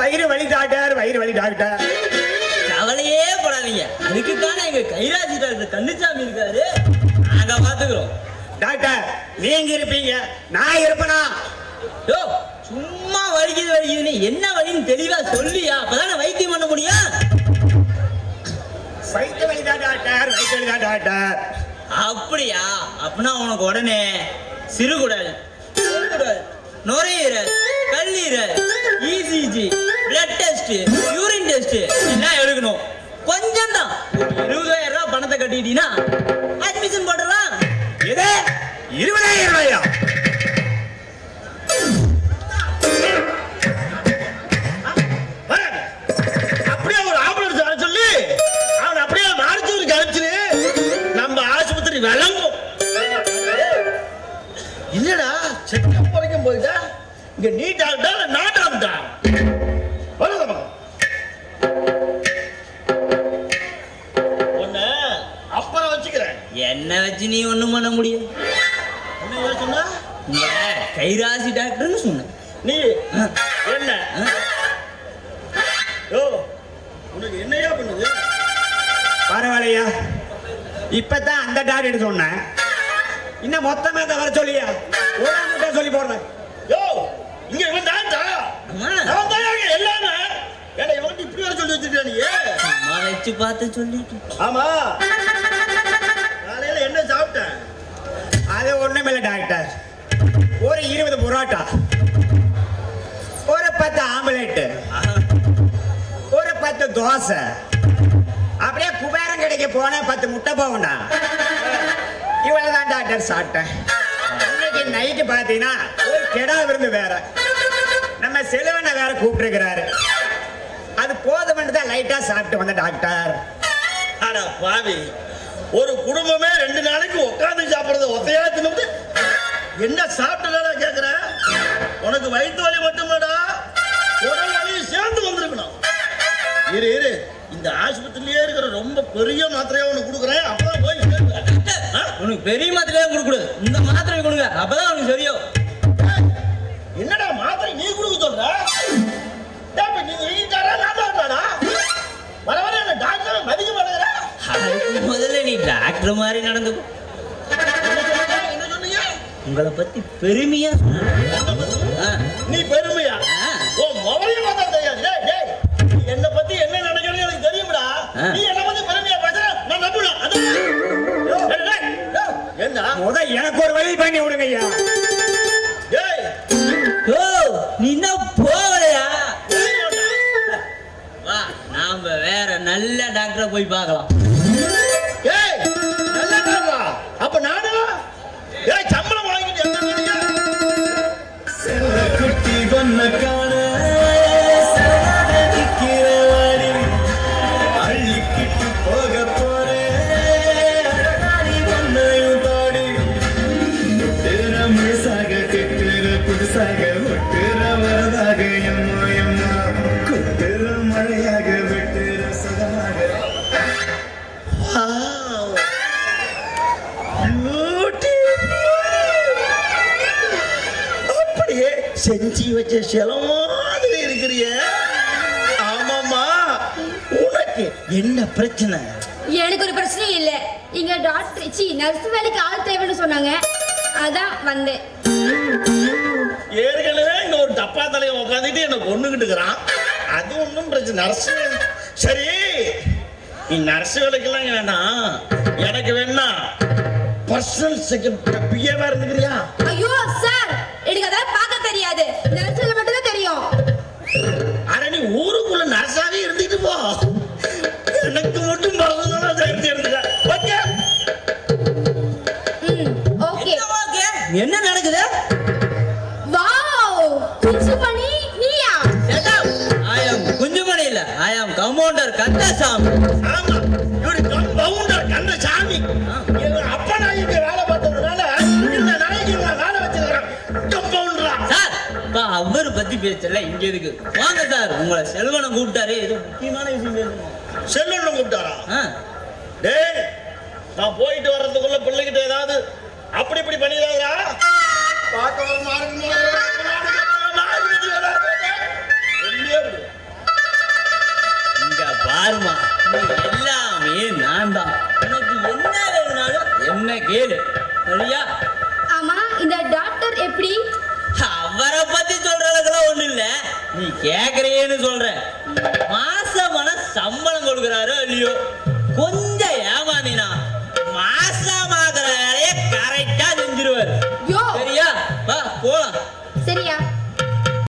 வயிறு வலி டாக்டர் வயிறு வலி டாக்டர் கவலையே படாதீங்க அதுக்கு தானே எங்க கைராசி டாக்டர் கண்ணுச்சாமி இருக்காரு நாங்க பாத்துக்கிறோம் டாக்டர் நீங்க இருப்பீங்க நான் இருப்பனா யோ சும்மா வலிக்குது வலிக்குதுன்னு என்ன வலின்னு தெளிவா சொல்லியா அப்பதானே வைத்தியம் பண்ண முடியும் வயிற்று வலி தான் டாக்டர் வயிற்று வலி தான் டாக்டர் அப்படியா அப்படின்னா உனக்கு உடனே சிறுகுடல் பெருங்குடல், நுரையீரல் கல்லீரல் ECG blood test urine test எல்லாம் எடுக்கணும் கொஞ்சம் தான் இருபதாயிரம் ரூபாய் பணத்தை கட்டிட்டீங்கன்னா அட்மிஷன் போட்டுடலாம் இது இருபதாயிரம் ரூபாயா அப்படியே ஒரு ஆம்புலன்ஸ் வர சொல்லி அவன் அப்படியே மார்ச்சூருக்கு அனுப்பிச்சிரு நம்ம ஆஸ்பத்திரி விளங்கும் இல்லடா செக்கப் வரைக்கும் போயிட்டா இங்க நீ டாக்டா இல்ல நான் டாக்டா வரதமா உன்னை அப்புறம் வச்சுக்கிறேன் என்ன வச்சு நீ ஒண்ணும் பண்ண முடியும் என்ன சொன்னா உங்க கைராசி டாக்டர்னு சொன்னேன் நீ என்ன யோ உனக்கு என்னையா பண்ணுது பரவாயில்லையா இப்பதான் அந்த டாக்டர் சொன்னேன் இன்னும் மொத்தமா தான் வர சொல்லியா ஒரு மட்டும் சொல்லி போடுறேன் யோ இங்க இவன் டாக்டா அம்மா, அவன் தான் இங்க எல்லாமே ஏடா இவன் இப்படி வர சொல்லி வச்சிருக்கா நீ சும்மா வச்சு பார்த்து சொல்லிட்டு ஆமா காலையில என்ன சாப்பிட்ட அது ஒண்ணுமில்ல டாக்டர் ஒரு இருபது புரோட்டா ஒரு பத்து ஆம்லெட் ஆஹா. ஒரு பத்து தோசை அப்படியே குபேரம் கடைக்கு போன பத்து முட்டை போகண்டா இவ்வளவுதான் டாக்டர் சாப்பிட்டேன் இன்னைக்கு நைட்டு பார்த்தீங்கன்னா ஒரு கெடா விருந்து வேற நம்ம செலவனை வேற கூப்பிட்டுருக்கிறாரு அது போதுமென்று தான் லைட்டா சாப்பிட்டு வந்த டாக்டர் அட பாவி ஒரு குடும்பமே ரெண்டு நாளைக்கு உட்காந்து சாப்பிடுறது ஒத்தையா தின்னு என்ன சாப்பிட்டா கேக்குற உனக்கு வயிற்று வலி மட்டுமாடா உடல் வலியும் சேர்ந்து வந்திருக்கணும் இரு இரு இந்த ஆஸ்பத்திரியிலே இருக்கிற ரொம்ப பெரிய மாத்திரையா உனக்கு கொடுக்குறேன் அப்பதான் போய் சேருவ. ஆ? உனக்கு பெரிய மாத்திரையே கொடுக்கூடாது இந்த மாத்திரை கொடுங்க அப்பதான் உனக்கு சரியும் என்னடா மாத்திரை நீ கொடுக்க சொல்ற டேய், இப்ப நீங்க வீட்டாரா நான் டாக்டரா வர வர என்ன டாக்டரை மதிக்க மாட்டேங்கிற அதுக்கு முதல்ல நீ டாக்டர் மாதிரி நடந்துக்கோ என்ன சொன்னீங்க? என்ன சொன்னீங்க உங்களை பத்தி பெருமையா சொன்னேன். ஆ, நீ பெருமையா ஆ. ஓ மொபைல் பார்த்தா தெரியாது டேய் டேய் நீ என்னை பத்தி என்ன நினைக்கிறேன்னு எனக்கு தெரியும்டா ஆ. நீ என்ன பத்தி பெருமையா பேசுற நான் நம்புறேன் அதான் டேய், டேய், டேய், என்ன முத எனக்கு ஒரு வழி பண்ணி விடுங்க ஐயா டேய் ஓ நீ இன்னும் போகலையா தெரியும்டா. வா நாம வேற நல்ல டாக்டரை போய் பார்க்கலாம் டேய் நல்ல டாக்டரா அப்ப நானும் டேய் சம்பளம் வாங்கிட்டு என்ன பண்ணீங்க குட்டி பொண்ண காண நிக்கிறவாடி அள்ளிக்கிட்டு போக போறேன் பொண்ணையும் பாடி முட்டுற முழுசாக கெட்டுற புதுசாக ஒட்டுற வரதாக எம்மோ எம்மோ கொட்டுற மழையாக வெட்டுற சுகமாக அப்படியே செஞ்சு வச்ச சில மாதிரி இருக்கிறிய ஆமாமா உனக்கு என்ன பிரச்சனை எனக்கு ஒரு பிரச்சனையும் இல்லை இங்க டாக்டர் சி நர்ஸ் வேலைக்கு ஆள் தேவைன்னு சொன்னாங்க அதான் வந்தேன் ஏற்கனவே இங்க ஒரு டப்பா தலையை உட்காந்துட்டு என்ன கொண்டுகிட்டு இருக்கிறான் அது ஒன்றும் பிரச்சனை நர்ஸ் சரி நீ நர்ஸ் வேலைக்கெல்லாம் இங்க வேணாம் எனக்கு வேணா பர்சனல் செக்ரட்டரி பிஏவா இருந்துக்கிறியா ஐயோ சார் எனக்கு அதெல்லாம் பார்க்க தெரியாது நர்ஸ் வேலை மட்டும் தான் தெரியும் அட நீ ஊருக்குள்ள நர்ஸாவே இருந்துட்டு போ எனக்கு மட்டும் பர்சனலா சேர்த்து எடுத்துக்க ஓகே ம் ஓகே என்ன நடக்குது வாவ் குஞ்சுமணி நீயா ஐ ஆம் குஞ்சுமணி இல்ல ஐ ஆம் கமௌண்டர் கந்தசாமி ஆமா இவரு கம்பவுண்டர் கந்த சாமி எங்க அப்பா நான் இங்க வேலை பார்த்ததுனால இந்த நாளைக்கு இவங்க வேலை வச்சிருக்கிறேன் கம்பவுண்டரா சார் அப்பா அவர் பத்தி பேசல இங்க இருக்கு வாங்க சார் உங்களை செல்வனை கூப்பிட்டாரு ஏதோ முக்கியமான விஷயம் பேசணும் செல்லுன்னு கூப்பிட்டாரா ஆ, டேய் நான் போயிட்டு வர்றதுக்குள்ள பிள்ளைகிட்ட ஏதாவது அப்படி இப்படி பண்ணிடாதா பார்க்க ஒரு மாதிரி கேளு சரியா ஆமா இந்த டாக்டர் எப்படி அவரை பத்தி சொல்ற அளவுக்குலாம் ஒண்ணு இல்ல நீ கேக்குறியேன்னு சொல்ற மாசமான சம்பளம் கொடுக்கறாரோ இல்லையோ கொஞ்ச